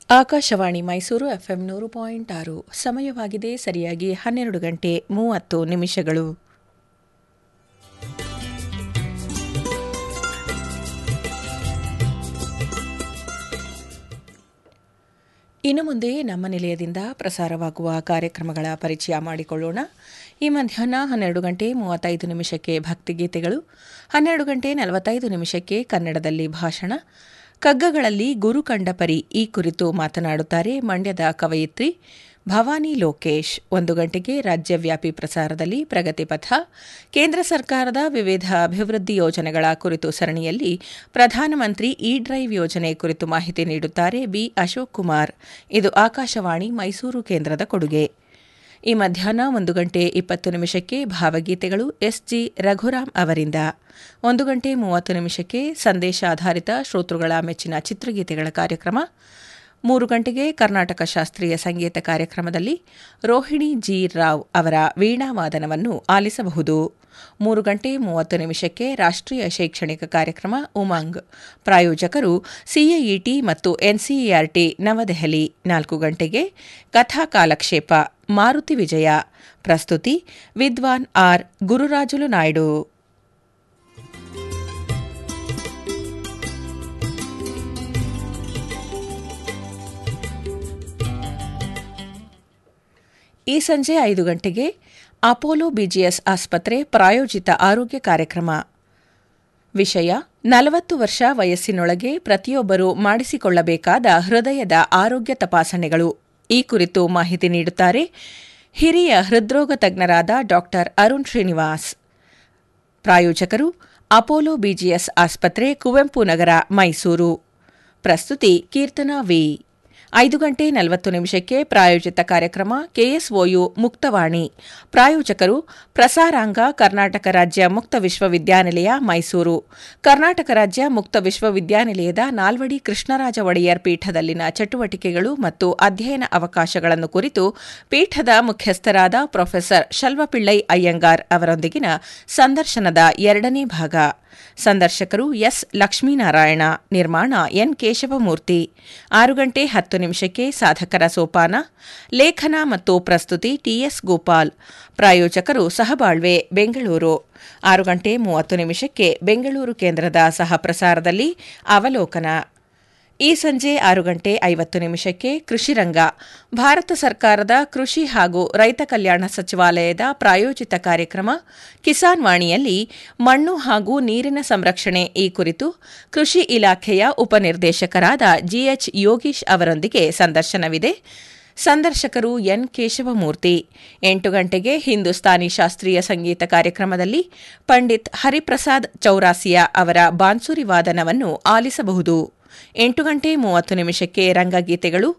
Akashvani Mysuru FM ನೂರು point ಆರು ಸಮಯವಾಗಿದೆ ಸರಿಯಾಗಿ ಹನ್ನೆರಡು ಗಂಟೆ ಮೂವತ್ತು ನಿಮಿಷಗಳು ಇನ್ನು ಮುಂದೆ ನಮ್ಮ ನಿಲಯದಿಂದ ಪ್ರಸಾರವಾಗುವ ಕಾರ್ಯಕ್ರಮಗಳ ಪರಿಚಯ ಮಾಡಿಕೊಳ್ಳೋಣ ಈ ಮಧ್ಯಾಹ್ನ ಹನ್ನೆರಡು ಗಂಟೆ ಮೂವತ್ತೈದು ನಿಮಿಷಕ್ಕೆ ಭಕ್ತಿಗೀತೆಗಳು ಹನ್ನೆರಡು ಗಂಟೆ ನಲವತ್ತೈದು ನಿಮಿಷಕ್ಕೆ ಕನ್ನಡದಲ್ಲಿ ಭಾಷಣ ಕಗ್ಗಗಳಲ್ಲಿ ಗುರು ಕಂಡಪರಿ ಈ ಕುರಿತು ಮಾತನಾಡುತ್ತಾರೆ ಮಂಡ್ಯದ ಕವಯಿತ್ರಿ ಭವಾನಿ ಲೋಕೇಶ್ ಒಂದು ಗಂಟೆಗೆ ರಾಜ್ಯವ್ಯಾಪಿ ಪ್ರಸಾರದಲ್ಲಿ ಪ್ರಗತಿ ಪಥ ಕೇಂದ್ರ ಸರ್ಕಾರದ ವಿವಿಧ ಅಭಿವೃದ್ಧಿ ಯೋಜನೆಗಳ ಕುರಿತು ಸರಣಿಯಲ್ಲಿ ಪ್ರಧಾನಮಂತ್ರಿ ಇ ಡ್ರೈವ್ ಯೋಜನೆ ಕುರಿತು ಮಾಹಿತಿ ನೀಡುತ್ತಾರೆ ಬಿ ಅಶೋಕ್ ಕುಮಾರ್ ಇದು ಆಕಾಶವಾಣಿ ಮೈಸೂರು ಕೇಂದ್ರದ ಕೊಡುಗೆ ಈ ಮಧ್ಯಾಹ್ನ ಒಂದು ಗಂಟೆ ಇಪ್ಪತ್ತು ನಿಮಿಷಕ್ಕೆ ಭಾವಗೀತೆಗಳು ಎಸ್ಜಿ ರಘುರಾಮ್ ಅವರಿಂದ ಒಂದು ಗಂಟೆ ಮೂವತ್ತು ನಿಮಿಷಕ್ಕೆ ಸಂದೇಶ ಆಧಾರಿತ ಶ್ರೋತೃಗಳ ಮೆಚ್ಚಿನ ಚಿತ್ರಗೀತೆಗಳ ಕಾರ್ಯಕ್ರಮ ಮೂರು ಗಂಟೆಗೆ ಕರ್ನಾಟಕ ಶಾಸ್ತ್ರೀಯ ಸಂಗೀತ ಕಾರ್ಯಕ್ರಮದಲ್ಲಿ ರೋಹಿಣಿ ಜಿ ರಾವ್ ಅವರ ವೀಣಾವಾದನವನ್ನು ಆಲಿಸಬಹುದು ಮೂರು ಗಂಟೆ ಮೂವತ್ತು ನಿಮಿಷಕ್ಕೆ ರಾಷ್ಟ್ರೀಯ ಶೈಕ್ಷಣಿಕ ಕಾರ್ಯಕ್ರಮ ಉಮಂಗ್ ಪ್ರಾಯೋಜಕರು ಸಿಐಇಟಿ ಮತ್ತು ಎನ್ಸಿಇಆರ್ಟಿ ನವದೆಹಲಿ ನಾಲ್ಕು ಗಂಟೆಗೆ ಕಥಾ ಕಾಲಕ್ಷೇಪ ಮಾರುತಿ ವಿಜಯ ಪ್ರಸ್ತುತಿ ವಿದ್ವಾನ್ ಆರ್ ಗುರುರಾಜುಲು ನಾಯ್ಡು ಈ ಸಂಜೆ ಐದು ಗಂಟೆಗೆ ಅಪೋಲೋ ಬಿಜಿಎಸ್ ಆಸ್ಪತ್ರೆ ಪ್ರಾಯೋಜಿತ ಆರೋಗ್ಯ ಕಾರ್ಯಕ್ರಮ ವಿಷಯ ನಲವತ್ತು ವರ್ಷ ವಯಸ್ಸಿನೊಳಗೆ ಪ್ರತಿಯೊಬ್ಬರೂ ಮಾಡಿಸಿಕೊಳ್ಳಬೇಕಾದ ಹೃದಯದ ಆರೋಗ್ಯ ತಪಾಸಣೆಗಳು ಈ ಕುರಿತು ಮಾಹಿತಿ ನೀಡುತ್ತಾರೆ ಹಿರಿಯ ಹೃದ್ರೋಗ ತಜ್ಞರಾದ ಡಾ ಅರುಣ್ ಶ್ರೀನಿವಾಸ್ ಪ್ರಾಯೋಜಕರು ಅಪೋಲೋ ಬಿಜಿಎಸ್ ಆಸ್ಪತ್ರೆ ಕುವೆಂಪು ನಗರ ಮೈಸೂರು ಪ್ರಸ್ತುತಿ ಕೀರ್ತನಾ ವಿ ಐದು ಗಂಟೆ ನಲವತ್ತು ನಿಮಿಷಕ್ಕೆ ಪ್ರಾಯೋಜಿತ ಕಾರ್ಯಕ್ರಮ ಕೆಎಸ್ಒಯು ಮುಕ್ತವಾಣಿ ಪ್ರಾಯೋಜಕರು ಪ್ರಸಾರಾಂಗ ಕರ್ನಾಟಕ ರಾಜ್ಯ ಮುಕ್ತ ವಿಶ್ವವಿದ್ಯಾನಿಲಯ ಮೈಸೂರು ಕರ್ನಾಟಕ ರಾಜ್ಯ ಮುಕ್ತ ವಿಶ್ವವಿದ್ಯಾನಿಲಯದ ನಾಲ್ವಡಿ ಕೃಷ್ಣರಾಜ ಒಡೆಯರ್ ಪೀಠದಲ್ಲಿನ ಚಟುವಟಿಕೆಗಳು ಮತ್ತು ಅಧ್ಯಯನ ಅವಕಾಶಗಳನ್ನು ಕುರಿತು ಪೀಠದ ಮುಖ್ಯಸ್ಥರಾದ ಪ್ರೊಫೆಸರ್ ಶಲ್ವಪಿಳ್ಳೈ ಅಯ್ಯಂಗಾರ್ ಅವರೊಂದಿಗಿನ ಸಂದರ್ಶನದ ಎರಡನೇ ಭಾಗ ಸಂದರ್ಶಕರು ಎಸ್ ಲಕ್ಷ್ಮೀನಾರಾಯಣ ನಿರ್ಮಾಣ ಎನ್ ಕೇಶವಮೂರ್ತಿ ಆರು ಗಂಟೆ ಹತ್ತು ನಿಮಿಷಕ್ಕೆ ಸಾಧಕರ ಸೋಪಾನ ಲೇಖನ ಮತ್ತು ಪ್ರಸ್ತುತಿ ಟಿಎಸ್ ಗೋಪಾಲ್ ಪ್ರಾಯೋಜಕರು ಸಹಬಾಳ್ವೆ ಬೆಂಗಳೂರು ಆರು ಗಂಟೆ ಮೂವತ್ತು ನಿಮಿಷಕ್ಕೆ ಬೆಂಗಳೂರು ಕೇಂದ್ರದ ಸಹ ಪ್ರಸಾರದಲ್ಲಿ ಅವಲೋಕನ ಈ ಸಂಜೆ ಆರು ಗಂಟೆ ಐವತ್ತು ನಿಮಿಷಕ್ಕೆ ಕೃಷಿರಂಗ ಭಾರತ ಸರ್ಕಾರದ ಕೃಷಿ ಹಾಗೂ ರೈತ ಕಲ್ಯಾಣ ಸಚಿವಾಲಯದ ಪ್ರಾಯೋಜಿತ ಕಾರ್ಯಕ್ರಮ ಕಿಸಾನ್ ವಾಣಿಯಲ್ಲಿ ಮಣ್ಣು ಹಾಗೂ ನೀರಿನ ಸಂರಕ್ಷಣೆ ಈ ಕುರಿತು ಕೃಷಿ ಇಲಾಖೆಯ ಉಪನಿರ್ದೇಶಕರಾದ ಜಿಎಚ್ ಯೋಗೀಶ್ ಅವರೊಂದಿಗೆ ಸಂದರ್ಶನವಿದೆ ಸಂದರ್ಶಕರು ಎನ್ ಕೇಶವಮೂರ್ತಿ ಎಂಟು ಗಂಟೆಗೆ ಹಿಂದೂಸ್ತಾನಿ ಶಾಸ್ತ್ರೀಯ ಸಂಗೀತ ಕಾರ್ಯಕ್ರಮದಲ್ಲಿ ಪಂಡಿತ್ ಹರಿಪ್ರಸಾದ್ ಚೌರಾಸಿಯಾ ಅವರ ಬಾನ್ಸುರಿ ವಾದನವನ್ನು ಆಲಿಸಬಹುದು ಎಂಟು ಗಂಟೆ ಮೂವತ್ತು ನಿಮಿಷಕ್ಕೆ ರಂಗಗೀತೆಗಳು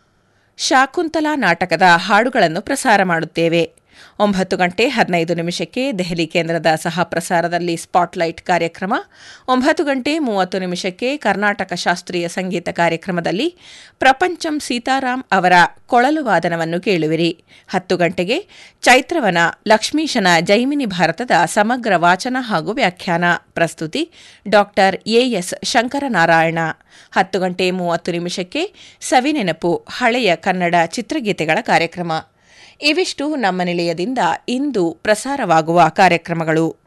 ಶಾಕುಂತಲಾ ನಾಟಕದ ಹಾಡುಗಳನ್ನು ಪ್ರಸಾರ ಮಾಡುತ್ತೇವೆ ಒಂಬತ್ತು ಗಂಟೆ ಹದಿನೈದು ನಿಮಿಷಕ್ಕೆ ದೆಹಲಿ ಕೇಂದ್ರದ ಸಹ ಪ್ರಸಾರದಲ್ಲಿ ಸ್ಪಾಟ್ಲೈಟ್ ಕಾರ್ಯಕ್ರಮ ಒಂಬತ್ತು ಗಂಟೆ ಮೂವತ್ತು ನಿಮಿಷಕ್ಕೆ ಕರ್ನಾಟಕ ಶಾಸ್ತ್ರೀಯ ಸಂಗೀತ ಕಾರ್ಯಕ್ರಮದಲ್ಲಿ ಪ್ರಪಂಚಂ ಸೀತಾರಾಮ್ ಅವರ ಕೊಳಲು ವಾದನವನ್ನು ಕೇಳುವಿರಿ ಹತ್ತು ಗಂಟೆಗೆ ಚೈತ್ರವನ ಲಕ್ಷ್ಮೀಶನ ಜೈಮಿನಿ ಭಾರತದ ಸಮಗ್ರ ವಾಚನ ಹಾಗೂ ವ್ಯಾಖ್ಯಾನ ಪ್ರಸ್ತುತಿ ಡಾಕ್ಟರ್ ಎಎಸ್ ಶಂಕರನಾರಾಯಣ ಹತ್ತು ಗಂಟೆ ಮೂವತ್ತು ನಿಮಿಷಕ್ಕೆ ಸವಿನೆನಪು ಹಳೆಯ ಕನ್ನಡ ಚಿತ್ರಗೀತೆಗಳ ಕಾರ್ಯಕ್ರಮ ಇವಿಷ್ಟು ನಮ್ಮ ನಿಲಯದಿಂದ ಇಂದು ಪ್ರಸಾರವಾಗುವ ಕಾರ್ಯಕ್ರಮಗಳು